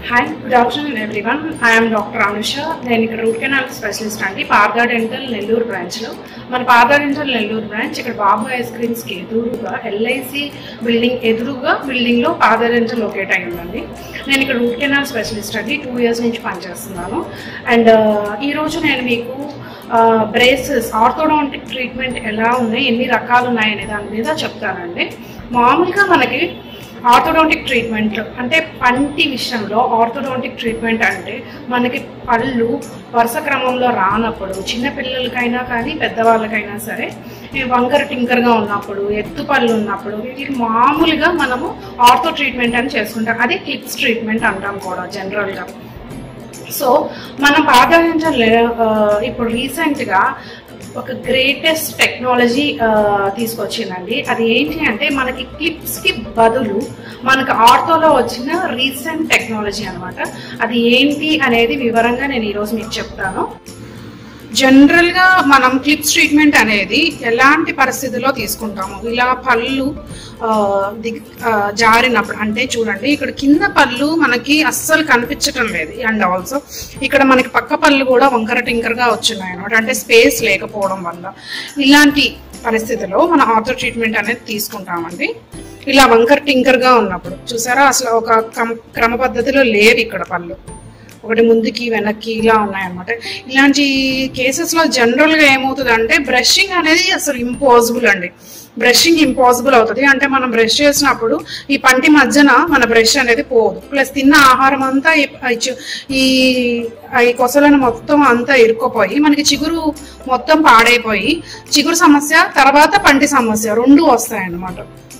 hi good afternoon everyone I'm doctor Anusha నేను ఇక్కడ root canal specialist అండి పార్దా డెంటల్ నెల్లూరు బ్రాంచ్లో మన పార్దా డెంటల్ నెల్లూరు బ్రాంచ్ ఇక్కడ బాబు ఐస్ క్రీమ్స్కి ఎదురుగా ఎల్ఐసి బిల్డింగ్ ఎదురుగా బిల్డింగ్లో పార్దా డెంటల్ లొకేట్ అయి ఉందండి నేను ఇక్కడ రూట్ కెనాల్ స్పెషలిస్ట్ అండి టూ ఇయర్స్ నుంచి పనిచేస్తున్నాను అండ్ ఈరోజు నేను మీకు బ్రేసెస్ ఆర్థోడాంటిక్ ట్రీట్మెంట్ ఎలా ఉన్నాయి ఎన్ని రకాలు ఉన్నాయి అనే దాని మీద చెప్తానండి మామూలుగా మనకి ఆర్థోడాంటిక్ ట్రీట్మెంట్ అంటే పంటి విషయంలో ఆర్థోడాంటిక్ ట్రీట్మెంట్ అంటే మనకి పళ్ళు వరుస క్రమంలో రానప్పుడు చిన్న పిల్లలకైనా కానీ పెద్దవాళ్ళకైనా సరే ఈ వంకర టింకర్గా ఉన్నప్పుడు ఎత్తు పళ్ళు ఉన్నప్పుడు వీటికి మామూలుగా మనము ఆర్థో ట్రీట్మెంట్ అని చేసుకుంటాం అదే క్లిప్స్ ట్రీట్మెంట్ అంటాం కూడా జనరల్గా సో మనం పాదాంచం ఇప్పుడు రీసెంట్గా ఒక గ్రేటెస్ట్ టెక్నాలజీ తీసుకొచ్చిందండి అది ఏంటి అంటే మనకి క్లిప్స్కి బదులు మనకు ఆర్థోలో వచ్చిన రీసెంట్ టెక్నాలజీ అనమాట అది ఏంటి అనేది వివరంగా నేను ఈరోజు మీకు చెప్తాను జనరల్గా మనం క్లిప్స్ ట్రీట్మెంట్ అనేది ఎలాంటి పరిస్థితుల్లో తీసుకుంటాము ఇలా పళ్ళు ఆ, దిగ్ ఆ, జారినప్పుడు అంటే చూడండి ఇక్కడ కింద పళ్ళు మనకి అస్సలు కనిపించటం లేదు అండ్ ఆల్సో ఇక్కడ మనకి పక్క పళ్ళు కూడా వంకర టింకర్గా వచ్చినాయి అనమాట అంటే స్పేస్ లేకపోవడం వల్ల ఇలాంటి పరిస్థితిలో మన ఆర్థో ట్రీట్మెంట్ అనేది తీసుకుంటామండి ఇలా వంకర టింకర్గా ఉన్నప్పుడు చూసారా అసలు ఒక క్రమ క్రమ పద్ధతిలో లేవు ఇక్కడ పళ్ళు ఒకటి ముందుకి వెనక్కి ఇలా ఉన్నాయన్నమాట ఇలాంటి కేసెస్లో జనరల్గా ఏమవుతుంది అంటే బ్రషింగ్ అనేది అసలు ఇంపాసిబుల్ అండి బ్రషింగ్ ఇంపాసిబుల్ అవుతుంది అంటే మనం బ్రష్ చేసినప్పుడు ఈ పంటి మధ్యన మన బ్రష్ అనేది పోదు ప్లస్ తిన్న ఆహారం అంతా ఈ- ఈ చు- ఈ ఈ కొసలను మొత్తం అంతా ఇరుక్కుపోయి మనకి చిగురు మొత్తం పాడైపోయి చిగురు సమస్య తర్వాత పంటి సమస్య రెండు వస్తాయి అన్నమాట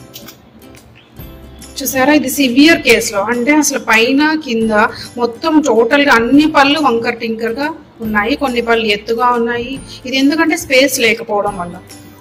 చూసారా ఇది సివియర్ కేసులో అంటే అసలు పైన కింద మొత్తం టోటల్ గా అన్ని పళ్ళు వంకర్ టింకర్ గా ఉన్నాయి కొన్ని పళ్ళు ఎత్తుగా ఉన్నాయి ఇది ఎందుకంటే స్పేస్ లేకపోవడం వల్ల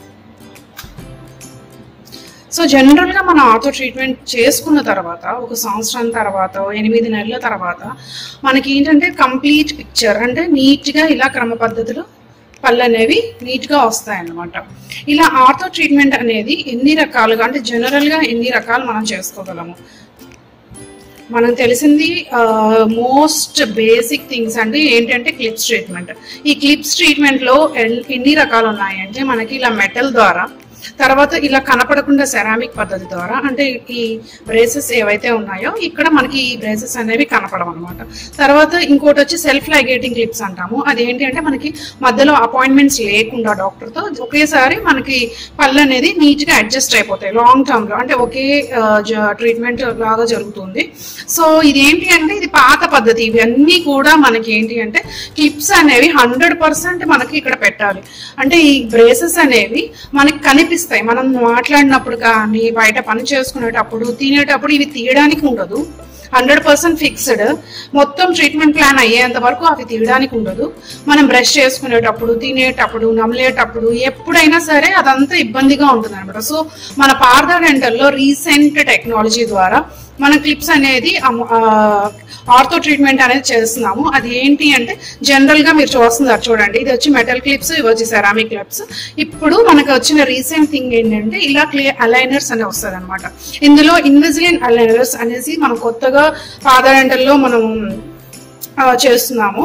సో జనరల్ గా మన ఆర్థో ట్రీట్మెంట్ చేసుకున్న తర్వాత ఒక సంవత్సరం తర్వాత ఎనిమిది నెలల తర్వాత మనకి ఏంటంటే కంప్లీట్ పిక్చర్ అంటే నీట్ గా ఇలా క్రమ పద్ధతిలో పళ్ళు అనేవి నీట్ గా వస్తాయన్నమాట ఇలా ఆర్థో ట్రీట్మెంట్ అనేది ఎన్ని రకాలుగా అంటే జనరల్ గా ఎన్ని రకాలు మనం చేసుకోగలము మనం తెలిసింది మోస్ట్ బేసిక్ థింగ్స్ అంటే ఏంటంటే క్లిప్స్ ట్రీట్మెంట్ ఈ క్లిప్స్ ట్రీట్మెంట్ లో ఎన్- ఎన్ని రకాలు ఉన్నాయంటే మనకి ఇలా మెటల్ ద్వారా తర్వాత ఇలా కనపడకుండా సెరామిక్ పద్ధతి ద్వారా అంటే ఈ బ్రేసెస్ ఏవైతే ఉన్నాయో ఇక్కడ మనకి ఈ బ్రేసెస్ అనేవి కనపడవు అనమాట తర్వాత ఇంకోటి వచ్చి సెల్ఫ్ లైగేటింగ్ క్లిప్స్ అంటాము అదేంటి అంటే మనకి మధ్యలో అపాయింట్మెంట్స్ లేకుండా డాక్టర్తో ఒకేసారి మనకి పళ్ళు అనేది నీట్ గా అడ్జస్ట్ అయిపోతాయి లాంగ్ టర్మ్ లో అంటే ఒకే ట్రీట్మెంట్ లాగా జరుగుతుంది సో ఇది ఏంటి అంటే ఇది పాత పద్ధతి ఇవన్నీ కూడా మనకి ఏంటి అంటే క్లిప్స్ అనేవి హండ్రెడ్ పర్సెంట్ మనకి ఇక్కడ పెట్టాలి అంటే ఈ బ్రేసెస్ అనేవి మనకి కనిపిస్తాయి మనం మాట్లాడినప్పుడు కానీ బయట పని చేసుకునేటప్పుడు తినేటప్పుడు ఇవి తీయడానికి ఉండదు హండ్రెడ్ పర్సెంట్ ఫిక్స్డ్ మొత్తం ట్రీట్మెంట్ ప్లాన్ అయ్యేంత వరకు అవి తీయడానికి ఉండదు మనం బ్రష్ చేసుకునేటప్పుడు తినేటప్పుడు నమిలేటప్పుడు ఎప్పుడైనా సరే అదంతా ఇబ్బందిగా ఉంటుంది అనమాట సో మన పార్దా డెంటల్లో రీసెంట్ టెక్నాలజీ ద్వారా మన క్లిప్స్ అనేది ఆర్థో ట్రీట్మెంట్ అనేది చేస్తున్నాము అది ఏంటి అంటే జనరల్ గా మీరు చూస్తున్నారు చూడండి ఇది వచ్చి మెటల్ క్లిప్స్ ఇవి వచ్చి సెరామిక్ క్లిప్స్ ఇప్పుడు మనకు వచ్చిన రీసెంట్ థింగ్ ఏంటంటే ఇలా క్లియర్ అలైనర్స్ అని వస్తుంది అనమాట ఇందులో ఇన్విజిలియన్ అలైనర్స్ అనేసి మనం కొత్తగా పాదాడంటల్లో మనం ఆ, చేస్తున్నాము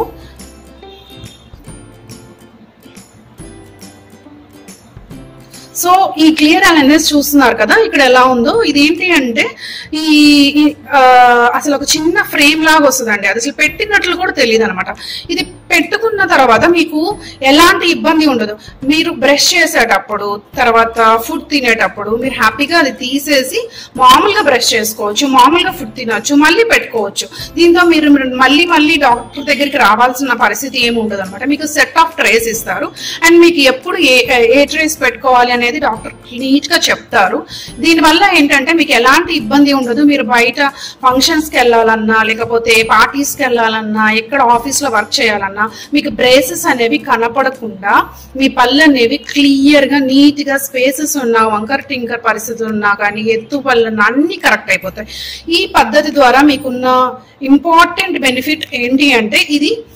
సో ఈ క్లియర్ అలైనర్స్ చూస్తున్నారు కదా ఇక్కడ ఎలా ఉందో ఇది ఏంటి అంటే ఈ ఈ, ఆ, అసలు ఒక చిన్న ఫ్రేమ్ లాగా వస్తుందండి అది అసలు పెట్టినట్లు కూడా తెలియదు అనమాట ఇది పెట్టుకున్న తర్వాత మీకు ఎలాంటి ఇబ్బంది ఉండదు మీరు బ్రష్ చేసేటప్పుడు తర్వాత ఫుడ్ తినేటప్పుడు మీరు హ్యాపీగా అది తీసేసి మామూలుగా బ్రష్ చేసుకోవచ్చు మామూలుగా ఫుడ్ తినొచ్చు మళ్ళీ పెట్టుకోవచ్చు దీంతో మీరు మీరు మళ్ళీ మళ్ళీ డాక్టర్ దగ్గరికి రావాల్సిన పరిస్థితి ఏమి ఉండదు అనమాట మీకు సెట్ ఆఫ్ ట్రేస్ ఇస్తారు అండ్ మీకు ఎప్పుడు ఏ ఏ ట్రేస్ పెట్టుకోవాలి అనేది డాక్టర్ నీట్ గా చెప్తారు దీనివల్ల ఏంటంటే మీకు ఎలాంటి ఇబ్బంది ఉండదు మీరు బయట ఫంక్షన్స్ కి వెళ్ళాలన్నా లేకపోతే పార్టీస్ కి వెళ్ళాలన్నా ఎక్కడ ఆఫీస్ లో వర్క్ చేయాలన్నా మీకు బ్రేసెస్ అనేవి కనపడకుండా మీ పళ్ళు అనేవి క్లియర్ గా నీట్ గా స్పేసెస్ ఉన్నా వంకర్ టింకర్ పరిస్థితులు ఉన్నా కానీ ఎత్తు పళ్ళు ఉన్నా అన్ని కరెక్ట్ అయిపోతాయి ఈ పద్ధతి ద్వారా మీకున్న ఇంపార్టెంట్ బెనిఫిట్ ఏంటి అంటే ఇది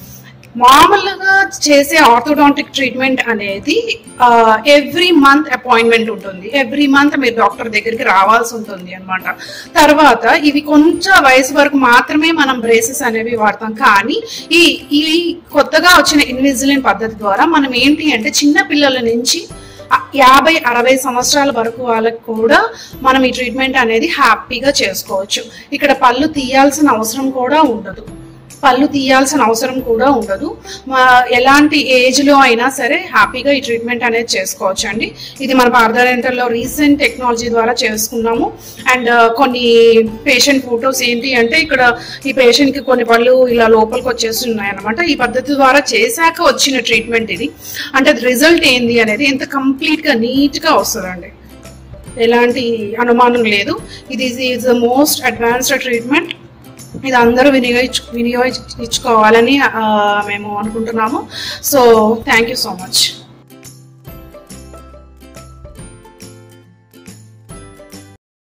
మామూలుగా చేసే ఆర్థోడాంటిక్ ట్రీట్మెంట్ అనేది ఎవ్రీ మంత్ అపాయింట్మెంట్ ఉంటుంది ఎవ్రీ మంత్ మీరు డాక్టర్ దగ్గరికి రావాల్సి ఉంటుంది అనమాట తర్వాత ఇవి కొంచెం వయసు వరకు మాత్రమే మనం బ్రేసెస్ అనేవి వాడతాం కానీ ఈ ఈ కొత్తగా వచ్చిన ఇన్విజిలిన్ పద్ధతి ద్వారా మనం ఏంటి అంటే చిన్న పిల్లల నుంచి ఆ- యాభై అరవై సంవత్సరాల వరకు వాళ్ళకి కూడా మనం ఈ ట్రీట్మెంట్ అనేది హ్యాపీగా చేసుకోవచ్చు ఇక్కడ పళ్ళు తీయాల్సిన అవసరం కూడా ఉండదు పళ్ళు తీయాల్సిన అవసరం కూడా ఉండదు మా ఎలాంటి ఏజ్ లో అయినా సరే హ్యాపీగా ఈ ట్రీట్మెంట్ అనేది చేసుకోవచ్చు అండి ఇది మన పార్దర్ లో రీసెంట్ టెక్నాలజీ ద్వారా చేసుకున్నాము అండ్ కొన్ని పేషెంట్ ఫొటోస్ ఏంటి అంటే ఇక్కడ ఈ పేషెంట్ కి కొన్ని పళ్ళు ఇలా లోపలికి వచ్చేసి ఉన్నాయి అనమాట ఈ పద్ధతి ద్వారా చేశాక వచ్చిన ట్రీట్మెంట్ ఇది అంటే రిజల్ట్ ఏంది అనేది ఎంత కంప్లీట్ గా నీట్ గా వస్తుందండి ఎలాంటి అనుమానం లేదు ఇది is the most advanced treatment ఇది అందరూ వినియోగించు వినియోగించుకోవాలని ఆ, మేము అనుకుంటున్నాము so thank you so much